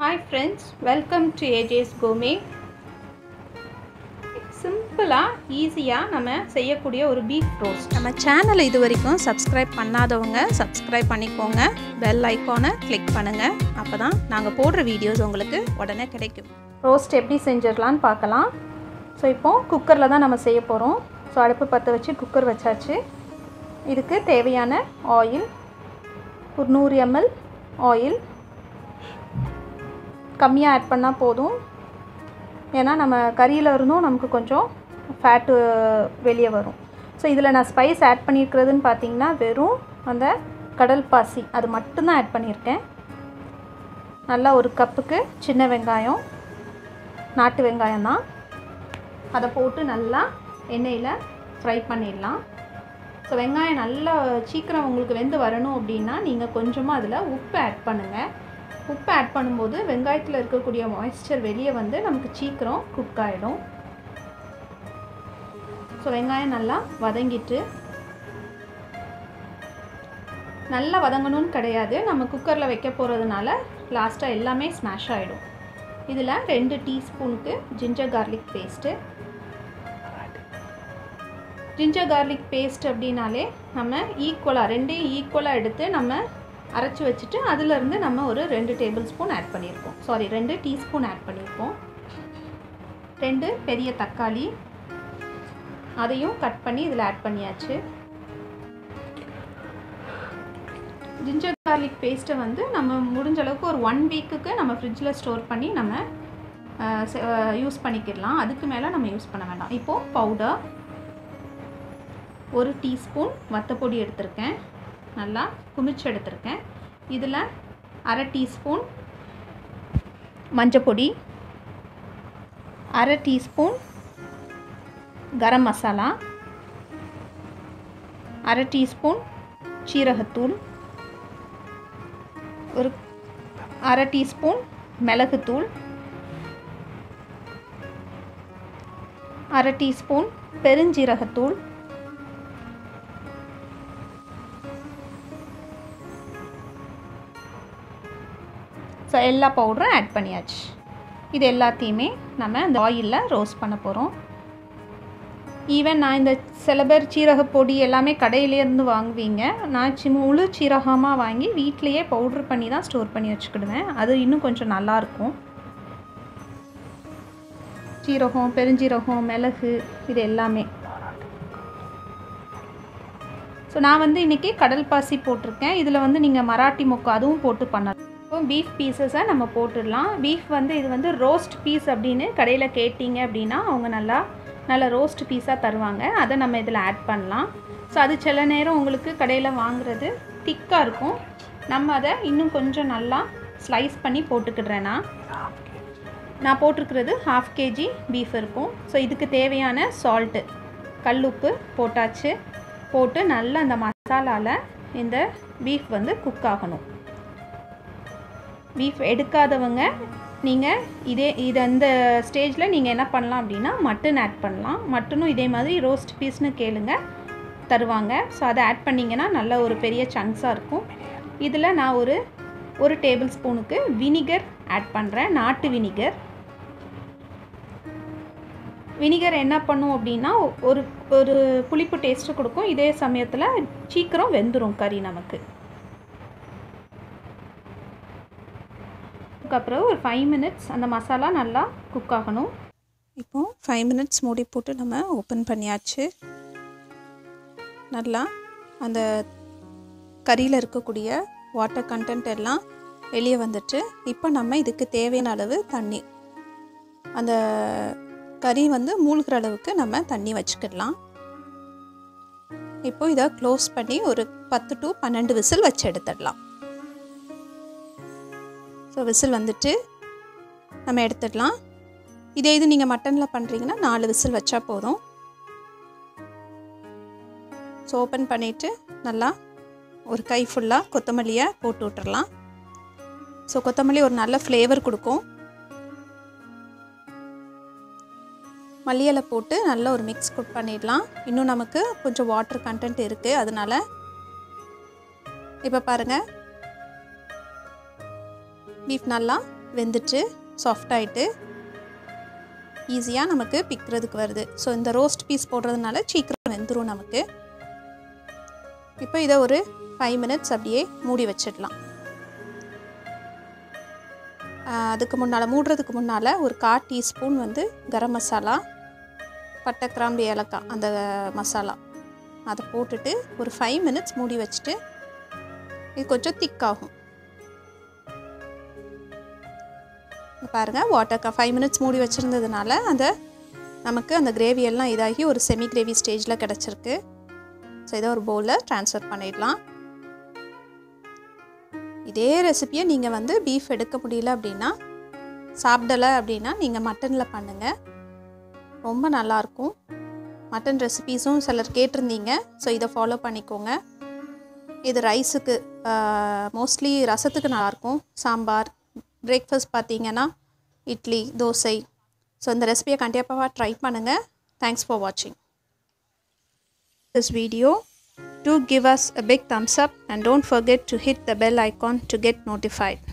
Hi friends welcome to AJ's கோமே சிம்பிளாக ஈஸியாக நம்ம செய்யக்கூடிய ஒரு பீஃப் ரோஸ்ட் நம்ம சேனலை இது வரைக்கும் சப்ஸ்கிரைப் பண்ணாதவங்க சப்ஸ்கிரைப் பண்ணிக்கோங்க பெல் ஐக்கானை கிளிக் பண்ணுங்கள் அப்போ தான் நாங்கள் போடுற வீடியோஸ் உங்களுக்கு உடனே கிடைக்கும் ரோஸ்ட் எப்படி செஞ்சிடலான்னு பார்க்கலாம் ஸோ இப்போது குக்கரில் தான் நம்ம செய்ய போகிறோம் ஸோ அடுப்பு பற்ற வச்சு குக்கர் வச்சாச்சு இதுக்கு தேவையான ஆயில் ஒரு நூறு எம்எல் ஆயில் கம்மியாக ஆட் பண்ணால் போதும் ஏன்னா நம்ம கறியில் இருந்தும் நமக்கு கொஞ்சம் ஃபேட்டு வெளியே வரும் ஸோ இதில் நான் ஸ்பைஸ் ஆட் பண்ணியிருக்கிறதுன்னு பார்த்தீங்கன்னா வெறும் அந்த கடல் பாசி அது மட்டும்தான் ஆட் பண்ணியிருக்கேன் நல்லா ஒரு கப்புக்கு சின்ன வெங்காயம் நாட்டு வெங்காயம் தான் அதை போட்டு நல்லா எண்ணெயில் ஃப்ரை பண்ணிடலாம் ஸோ வெங்காயம் நல்லா சீக்கிரம் உங்களுக்கு வெந்து வரணும் அப்படின்னா நீங்கள் கொஞ்சமாக அதில் உப்பு ஆட் பண்ணுங்கள் உப்பு ஆட் பண்ணும்போது வெங்காயத்தில் இருக்கக்கூடிய மாய்ஸ்சர் வெளியே வந்து நமக்கு சீக்கிரம் குக் ஆகிடும் ஸோ வெங்காயம் நல்லா வதங்கிட்டு நல்லா வதங்கணும்னு கிடையாது நம்ம குக்கரில் வைக்க போகிறதுனால லாஸ்ட்டாக எல்லாமே ஸ்மாஷ் ஆகிடும் இதில் ரெண்டு டீஸ்பூனுக்கு ginger garlic paste ginger garlic paste அப்படின்னாலே நம்ம ஈக்குவலாக ரெண்டையும் ஈக்குவலாக எடுத்து நம்ம அரைச்சி வச்சுட்டு அதிலிருந்து நம்ம ஒரு ரெண்டு டேபிள் ஸ்பூன் ஆட் பண்ணியிருக்கோம் சாரி ரெண்டு டீஸ்பூன் ஆட் பண்ணியிருக்கோம் ரெண்டு பெரிய தக்காளி அதையும் கட் பண்ணி இதில் ஆட் பண்ணியாச்சு ஜிஞ்சர் கார்லிக் பேஸ்ட்டை வந்து நம்ம முடிஞ்ச அளவுக்கு ஒரு ஒன் வீக்குக்கு நம்ம ஃப்ரிட்ஜில் ஸ்டோர் பண்ணி நம்ம யூஸ் பண்ணிக்கிடலாம் அதுக்கு மேலே நம்ம யூஸ் பண்ண வேண்டாம் இப்போது பவுடர் ஒரு டீஸ்பூன் வத்தப்பொடி எடுத்திருக்கேன் நல்லா குமிச்சு எடுத்திருக்கேன் இதில் அரை டீஸ்பூன் மஞ்சப்பொடி அரை டீஸ்பூன் கரம் மசாலா அரை டீஸ்பூன் சீரகத்தூள் ஒரு அரை டீஸ்பூன் மிளகுத்தூள் அரை டீஸ்பூன் பெருஞ்சீரகத்தூள் ஸோ எல்லா பவுடரும் ஆட் பண்ணியாச்சு இது எல்லாத்தையுமே நம்ம அந்த ஆயிலில் ரோஸ்ட் பண்ண போகிறோம் ஈவன் நான் இந்த சில பேர் சீரக பொடி எல்லாமே கடையிலேருந்து வாங்குவீங்க நான் சி முழு சீரகமாக வாங்கி வீட்டிலையே பவுட்ரு பண்ணி தான் ஸ்டோர் பண்ணி வச்சுக்கிடுவேன் அது இன்னும் கொஞ்சம் நல்லாயிருக்கும் சீரகம் பெருஞ்சீரகம் மிளகு இது எல்லாமே ஸோ நான் வந்து இன்றைக்கி கடல் பாசி போட்டிருக்கேன் இதில் வந்து நீங்கள் மராட்டி மொக்கு அதுவும் போட்டு பண்ணலாம் இப்போ பீஃப் பீசஸை நம்ம போட்டுடலாம் பீஃப் வந்து இது வந்து ரோஸ்ட் பீஸ் அப்படின்னு கடையில் கேட்டிங்க அப்படின்னா அவங்க நல்லா நல்ல ரோஸ்ட் பீஸாக தருவாங்க அதை நம்ம இதில் ஆட் பண்ணலாம் ஸோ அது சில நேரம் உங்களுக்கு கடையில் வாங்குறது திக்காக இருக்கும் நம்ம அதை இன்னும் கொஞ்சம் நல்லா ஸ்லைஸ் பண்ணி போட்டுக்கிடுறேன்னா நான் போட்டிருக்கிறது ஹாஃப் கேஜி பீஃப் இருக்கும் ஸோ இதுக்கு தேவையான சால்ட்டு கல்லுப்பு போட்டாச்சு போட்டு நல்லா அந்த மசாலாவில் இந்த பீஃப் வந்து குக் ஆகணும் பீஃப் எடுக்காதவங்க நீங்கள் இதே இது அந்த ஸ்டேஜில் நீங்கள் என்ன பண்ணலாம் அப்படின்னா மட்டன் ஆட் பண்ணலாம் மட்டனும் இதே மாதிரி ரோஸ்ட் பீஸ்னு கேளுங்க தருவாங்க ஸோ அதை ஆட் பண்ணிங்கன்னா நல்ல ஒரு பெரிய சங்க்ஸாக இருக்கும் இதில் நான் ஒரு ஒரு டேபிள் ஸ்பூனுக்கு வினிகர் ஆட் பண்ணுறேன் நாட்டு வினிகர் வினிகர் என்ன பண்ணும் அப்படின்னா ஒரு ஒரு புளிப்பு டேஸ்ட்டு கொடுக்கும் இதே சமயத்தில் சீக்கிரம் வெந்துடும் கறி நமக்கு அதுக்கப்புறம் ஒரு ஃபைவ் மினிட்ஸ் அந்த மசாலா நல்லா குக் ஆகணும் இப்போது ஃபைவ் மினிட்ஸ் மூடி போட்டு நம்ம ஓப்பன் பண்ணியாச்சு நல்லா அந்த கறியில் இருக்கக்கூடிய வாட்டர் கண்டென்ட் எல்லாம் வெளியே வந்துட்டு இப்போ நம்ம இதுக்கு தேவையான அளவு தண்ணி அந்த கறி வந்து மூழ்கிற அளவுக்கு நம்ம தண்ணி வச்சுக்கிடலாம் இப்போ இதை க்ளோஸ் பண்ணி ஒரு பத்து டு பன்னெண்டு விசில் வச்சு எடுத்துடலாம் ஸோ விசில் வந்துட்டு நம்ம எடுத்துடலாம் இதே இது நீங்கள் மட்டனில் பண்ணுறீங்கன்னா நாலு விசில் வச்சா போதும் ஸோ ஓப்பன் பண்ணிவிட்டு நல்லா ஒரு கை ஃபுல்லாக கொத்தமல்லியை போட்டு விட்டுறலாம் ஸோ கொத்தமல்லி ஒரு நல்ல ஃப்ளேவர் கொடுக்கும் மல்லியலை போட்டு நல்லா ஒரு மிக்ஸ் குக் பண்ணிடலாம் இன்னும் நமக்கு கொஞ்சம் வாட்டர் கண்டென்ட் இருக்குது அதனால் இப்போ பாருங்கள் பீஃப் நல்லா வெந்துட்டு சாஃப்டாயிட்டு ஈஸியாக நமக்கு பிக்கிறதுக்கு வருது ஸோ இந்த ரோஸ்ட் பீஸ் போடுறதுனால சீக்கிரம் வெந்துடும் நமக்கு இப்போ இதை ஒரு ஃபைவ் மினிட்ஸ் அப்படியே மூடி வச்சிடலாம் அதுக்கு முன்னால் மூடுறதுக்கு முன்னால் ஒரு கால் டீஸ்பூன் வந்து கரம் மசாலா பட்டை கிராம்பு ஏலக்காய் அந்த மசாலா அதை போட்டுட்டு ஒரு ஃபைவ் மினிட்ஸ் மூடி வச்சுட்டு இது கொஞ்சம் திக்காகும் பாருங்கள் வாட்டர்க்கா ஃபைவ் மினிட்ஸ் மூடி வச்சுருந்ததுனால அந்த நமக்கு அந்த கிரேவி எல்லாம் இதாகி ஒரு செமி கிரேவி ஸ்டேஜில் கிடச்சிருக்கு ஸோ இதை ஒரு பவுலில் ட்ரான்ஸ்ஃபர் பண்ணிடலாம் இதே ரெசிப்பியை நீங்கள் வந்து பீஃப் எடுக்க முடியல அப்படின்னா சாப்பிடலை அப்படின்னா நீங்கள் மட்டனில் பண்ணுங்கள் ரொம்ப நல்லாயிருக்கும் மட்டன் ரெசிபீஸும் சிலர் கேட்டிருந்தீங்க ஸோ இதை ஃபாலோ பண்ணிக்கோங்க இது ரைஸுக்கு மோஸ்ட்லி ரசத்துக்கு நல்லாயிருக்கும் சாம்பார் பிரேக்ஃபாஸ்ட் பார்த்தீங்கன்னா இட்லி தோசை ஸோ இந்த ரெசிபியை கண்டிப்பாக ட்ரை பண்ணுங்கள் தேங்க்ஸ் ஃபார் வாட்சிங் this video do give us a big thumbs up and don't forget to hit the bell icon to get notified.